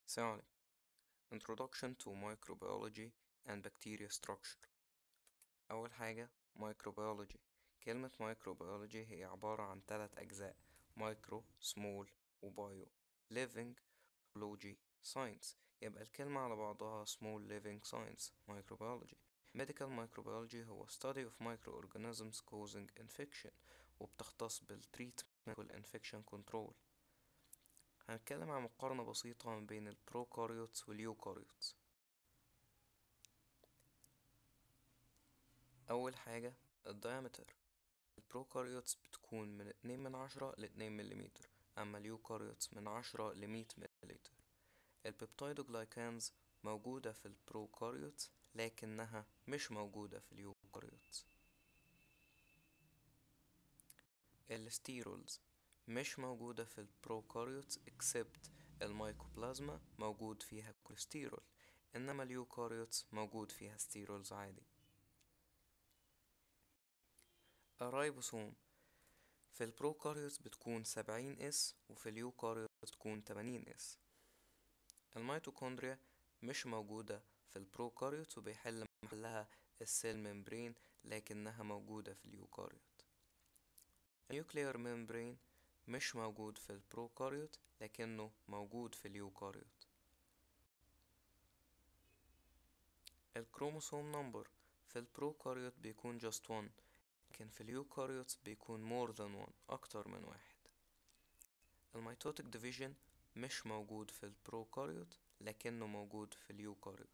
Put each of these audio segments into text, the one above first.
السلام عليكم Introduction to Microbiology and Bacteria Structure أول حاجة Microbiology كلمة Microbiology هي عبارة عن تلات أجزاء Micro, Small و Bio Living Biology Science يبقى الكلمة على بعضها Small Living Science Microbiology Medical Microbiology هو study of microorganisms causing infection وبتختص بالتريتمنت والانفكشن كنترول هنتكلم عن مقارنة بسيطة ما بين البروكاريوتس واليوكاريوتس أول حاجة الدايمتر البروكاريوتس بتكون من اتنين من عشرة لاتنين مليمتر أما اليوكاريوتس من عشرة لمية مليلتر البيبتايدوجلايكانز موجودة في البروكاريوتس لكنها مش موجودة في اليوكاريوتس الستيرولز مش موجودة في البروكاريوتس except الميكوبلازما موجود فيها كوليسترول إنما اليوكاريوتس موجود فيها ستيرولز عادي الرايبوسوم في البروكاريوتس بتكون سبعين اس وفي اليوكاريوتس بتكون تمانين اس الميتوكوندريا مش موجودة في البروكاريوتس وبيحل محلها السيل ممبرين لكنها موجودة في اليوكاريوت النيوكليير ممبرين مش موجود في البروكاريوت لكنه موجود في اليوكاريوت الكروموسوم نمبر في البروكاريوت بيكون just one لكن في اليوكاريوت بيكون more than one أكتر من واحد الميتوتيك ديفيجن مش موجود في البروكاريوت لكنه موجود في اليوكاريوت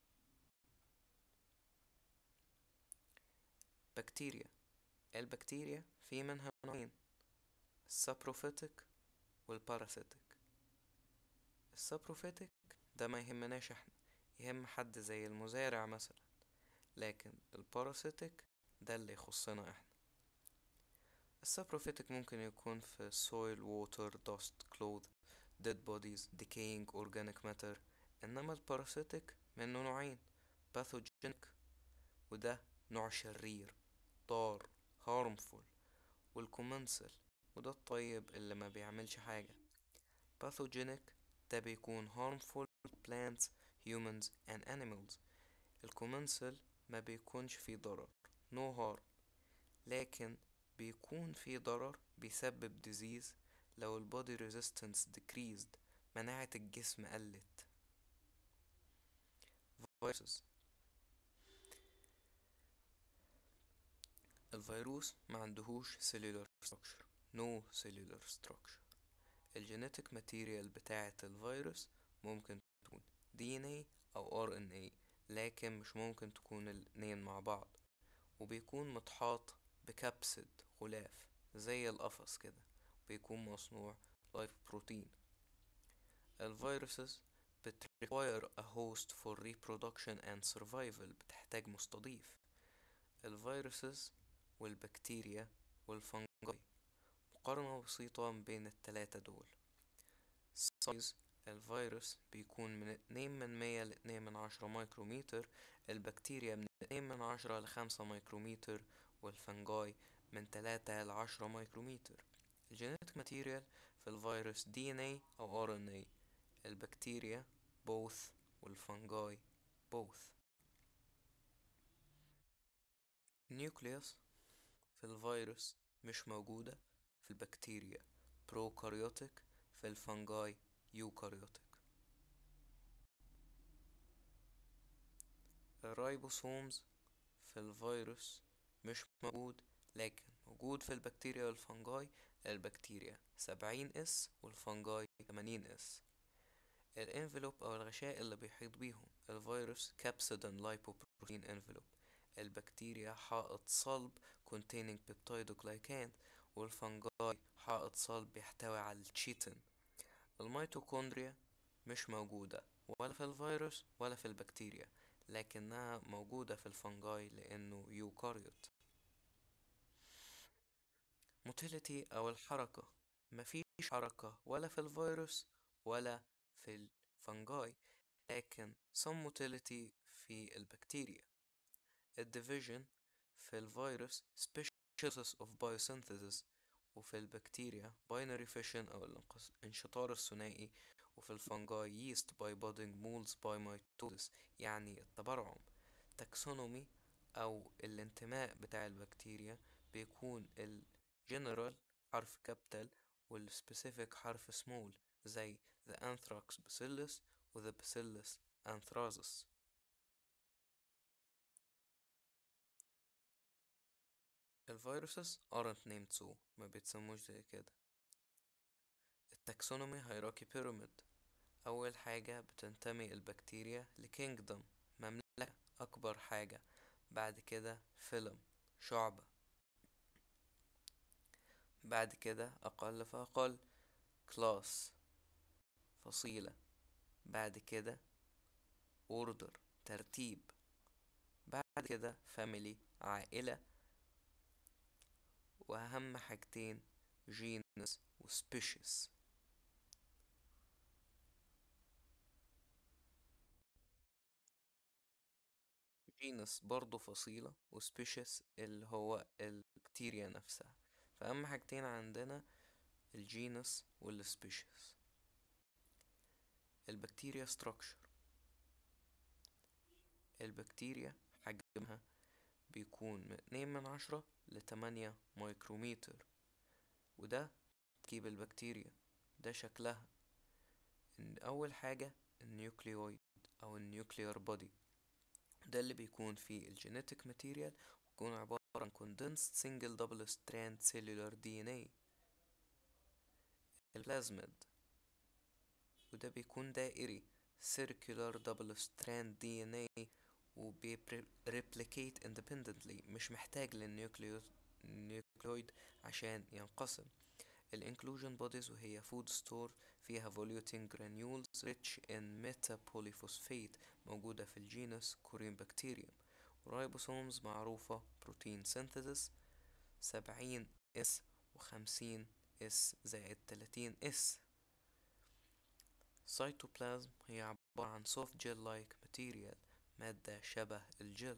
بكتيريا البكتيريا في منها نوعين السابروفيتك والباراسيتك السابروفيتك ده ما يهمناش احنا يهم حد زي المزارع مثلا لكن الباراسيتك ده اللي يخصنا احنا السابروفيتك ممكن يكون في soil, water, dust, cloth, dead bodies, decaying organic matter انما الباراسيتك منه نوعين pathogenic وده نوع شرير ضار harmful والكومنسل وده الطيب اللي ما بيعملش حاجة pathogenic ده بيكون harmful to plants, humans and animals الكومنسل ما بيكونش فيه ضرر no harm لكن بيكون فيه ضرر بيسبب disease لو ال body resistance decreased مناعة الجسم قلت viruses الفيروس ما عندهوش cellular structure no cellular structure الجينيتك ماتيريال بتاعة الفيروس ممكن تكون DNA أو RNA لكن مش ممكن تكون الاتنين مع بعض وبيكون متحاط بكبسد غلاف زي القفص كده بيكون مصنوع لايف بروتين الفيروسز بت require a host for reproduction and survival بتحتاج مستضيف الفيروسز والبكتيريا والفنجاي مقارنة بسيطة بين التلاتة دول سايز الفيروس بيكون من اتنين من مية لاتنين من عشرة مايكروميتر البكتيريا من اتنين من عشرة لخمسة مايكروميتر والفنجاي من تلاتة لعشرة مايكروميتر الجينيتك ماتيريال في الفيروس DNA أو RNA البكتيريا both والفنجاي both النيوكليوس في الفيروس مش موجودة في البكتيريا بروكاريوتيك في الفنجاي يوكاريوتيك الرايبوسومز في الفيروس مش موجود لكن موجود في البكتيريا والفنجاي البكتيريا سبعين اس والفنجاي تمانين اس الانفلوب او الغشاء اللي بيحيط بيهم الفيروس كابسيدن لايبوبروتين انفلوب البكتيريا حائط صلب containing peptidoglycan والفنجاي حائط صلب بيحتوي على التشيتين الميتوكوندريا مش موجودة ولا في الفيروس ولا في البكتيريا لكنها موجودة في الفنجاي لأنه يوكاريوت موتيليتي أو الحركة مفيش حركة ولا في الفيروس ولا في الفنجاي لكن some motility في البكتيريا الديفيجن في الفيروس special of biosynthesis وفي البكتيريا binary fission أو الانشطار الثنائي وفي الفنجاي yeast by budding molds by mitosis يعني التبرعم تاكسونومي أو الانتماء بتاع البكتيريا بيكون الجنرال حرف كابيتال والسبيسيفيك حرف سمول زي the anthrax bacillus و the bacillus anthracis الفيروسز aren't named so ما بيتسموش زي كده التاكسونومي هيراكي بيراميد أول حاجة بتنتمي البكتيريا لكينجدم مملكة أكبر حاجة بعد كده فيلم شعبة بعد كده أقل فأقل كلاس فصيلة بعد كده اوردر ترتيب بعد كده فاميلي عائلة وأهم حاجتين جينس وسبيشيس جينس برضو فصيلة وسبيشيس اللي هو البكتيريا نفسها فأهم حاجتين عندنا الجينس والسبيشيس البكتيريا ستراكشر البكتيريا حجمها بيكون من اتنين من عشرة لتمانية مايكروميتر وده تركيب البكتيريا ده شكلها إن أول حاجة النيوكليويد أو النيوكليار بودي ده اللي بيكون فيه الجينيتك ماتيريال بيكون عبارة عن condensed single double strand cellular DNA البلازميد وده بيكون دائري circular double strand DNA وبيريبليكيت independently مش محتاج للنيوكليويد عشان ينقسم الانكلوجن بوديز وهي فود ستور فيها فوليوتين granules rich in metapolyphosphate موجودة في الجينس كورين بكتيريوم ورايبوسومز معروفة بروتين سينثيسيس سبعين اس وخمسين اس زائد تلاتين اس سيتوبلازم هي عبارة عن soft gel-like material مادة شبه الجل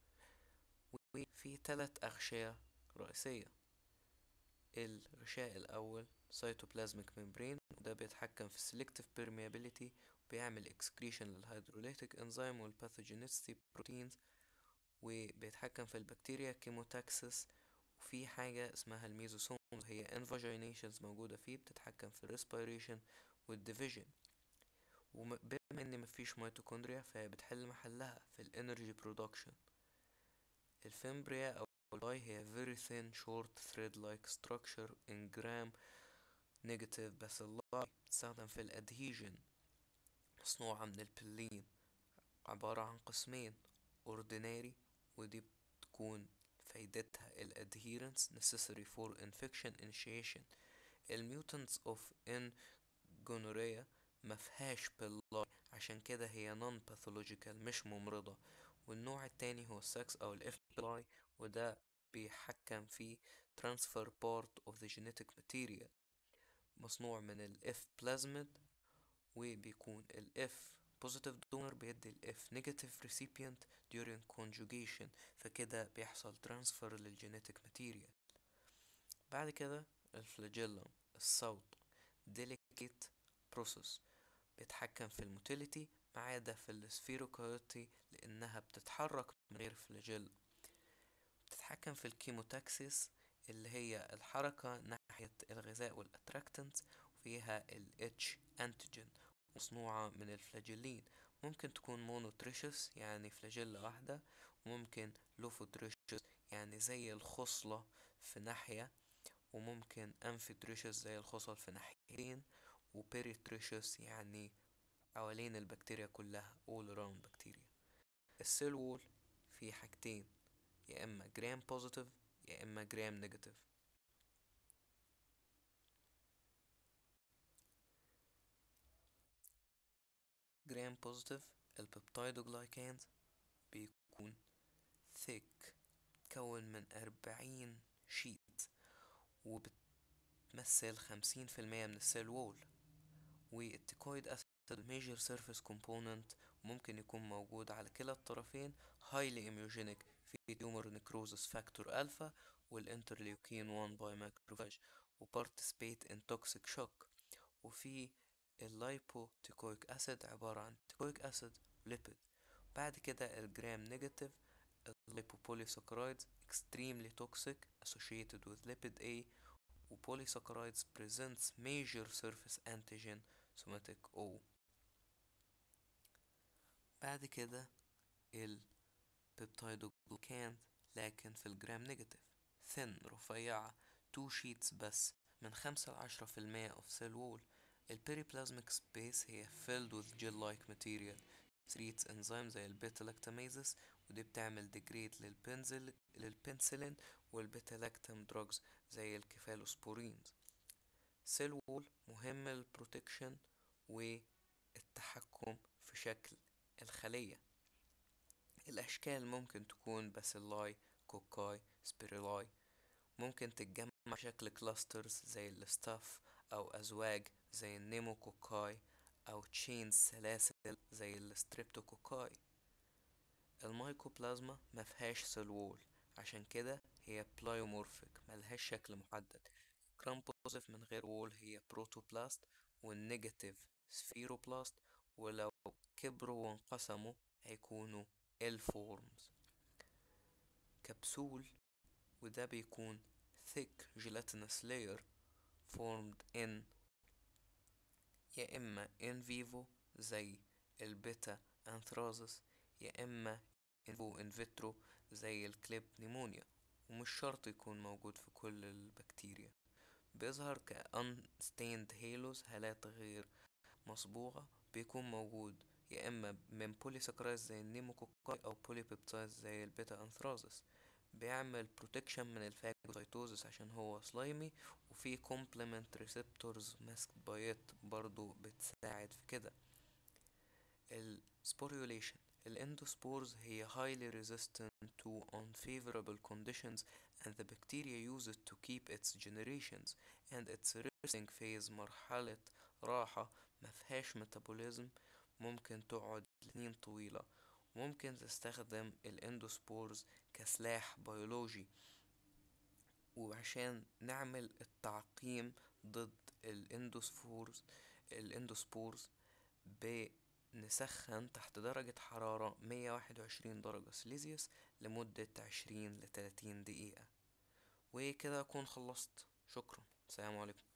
وفي تلات أغشية رئيسية الغشاء الأول سيتوبلازميك ممبرين وده بيتحكم في selective permeability وبيعمل excretion للهيدروليتيك انزيم والباثوجينيستي بروتينز وبيتحكم في البكتيريا كيموتاكسس وفي حاجة اسمها الميزوسوم هي انفاجينيشنز موجودة فيه بتتحكم في الريسبيريشن والديفيجن وبما ان مفيش ميتوكوندريا فهي بتحل محلها في الانرجي برودكشن الفيمبريا او اللاي هي very thin short thread like structure in gram negative bacilli بتستخدم في الادهيجن مصنوعة من البلين عبارة عن قسمين ordinary ودي بتكون فايدتها ال adherence necessary for infection initiation الميوتنتس of ان gonorrhea مفيهاش بالله عشان كده هي non pathological مش ممرضة والنوع التاني هو السكس أو الاف بلاي وده بيحكم في transfer part of the genetic material مصنوع من الاف plasmid وبيكون الاف positive donor بيدي الاف negative recipient during conjugation فكده بيحصل transfer للجينيتك material بعد كده الفلاجيلم الصوت delicate process بيتحكم في الموتيليتي ما عدا في السفيروكايوتي لأنها بتتحرك من غير فلاجيل بتتحكم في الكيموتاكسيس اللي هي الحركة ناحية الغذاء والأتراكتنت وفيها ال H antigen مصنوعة من الفلاجيلين ممكن تكون مونوتريشس يعني فلاجيلا واحدة وممكن لوفوتريشس يعني زي الخصلة في ناحية وممكن أنفيتريشس زي الخصل في ناحيتين وبيريتريشس يعني حوالين البكتيريا كلها all around بكتيريا السيل وول فيه حاجتين يا اما جرام بوزيتيف يا اما جرام نيجاتيف جرام بوزيتيف البيبتايدوجلايكانز بيكون ثيك تكون من أربعين شيت وبتمثل خمسين في المية من السيل وول والتيكويد أسيد الميجر سيرفيس كومبوننت ممكن يكون موجود على كلا الطرفين highly immunogenic في تيومر نكروزس فاكتور ألفا والانترليوكين 1 باي ماكروفاج وبارتيسبيت ان توكسيك شوك وفي اللايبوتيكويك أسيد عبارة عن تيكويك أسيد ليبيد بعد كده الجرام نيجاتيف lipopolysaccharides extremely toxic associated with lipid A وبوليساكرايدز presents major surface antigen somatic O بعد كده البيبتايدوجلوكان لكن في الجرام نيجاتيف thin رفيعة 2 sheets بس من خمسة لعشرة في المية of cell wall البيريبلازميك سبيس هي filled with gel-like material secretes enzyme زي البيتا لاكتاميزس ودي بتعمل degrade للبنزل للبنسلين والبيتا لاكتام دراجز زي الكيفالوسبورينز سيل وول مهم للبروتكشن والتحكم في شكل الخلية الأشكال ممكن تكون باسيلاي كوكاي سبيريلاي ممكن تتجمع شكل كلاسترز زي الستاف أو أزواج زي النيموكوكاي أو تشينز سلاسل زي الستريبتوكوكاي المايكوبلازما مفيهاش سيل وول عشان كده هي بلايومورفيك ملهاش شكل محدد جرام بوزيتيف من غير وول هي بروتوبلاست والنيجاتيف سفيروبلاست ولو كبروا وانقسموا هيكونوا الفورمز كبسول وده بيكون thick gelatinous layer formed in يا إما in vivo زي البيتا أنثرازس يا إما in vivo in vitro زي الكليب نيمونيا ومش شرط يكون موجود في كل البكتيريا بيظهر ك unstained halos هالات غير مصبوغة بيكون موجود يا إما من بوليساكرايز زي النيموكوكاي أو بوليبيبتايز زي البيتا أنثرازس بيعمل بروتكشن من الفاجوسايتوزس عشان هو سلايمي وفي كومبلمنت ريسبتورز ماسك بايت برضو بتساعد في كده السبوريوليشن الاندوسبورز هي highly resistant to unfavorable conditions and the bacteria use it to keep its generations and its resting phase مرحلة راحة مفيهاش ميتابوليزم ممكن تقعد سنين طويلة ممكن تستخدم الاندوسبورز كسلاح بيولوجي وعشان نعمل التعقيم ضد الاندوسفورز الاندوسبورز بنسخن تحت درجة حرارة 121 درجة سليزيوس لمدة 20 ل 30 دقيقة وكده أكون خلصت شكرا السلام عليكم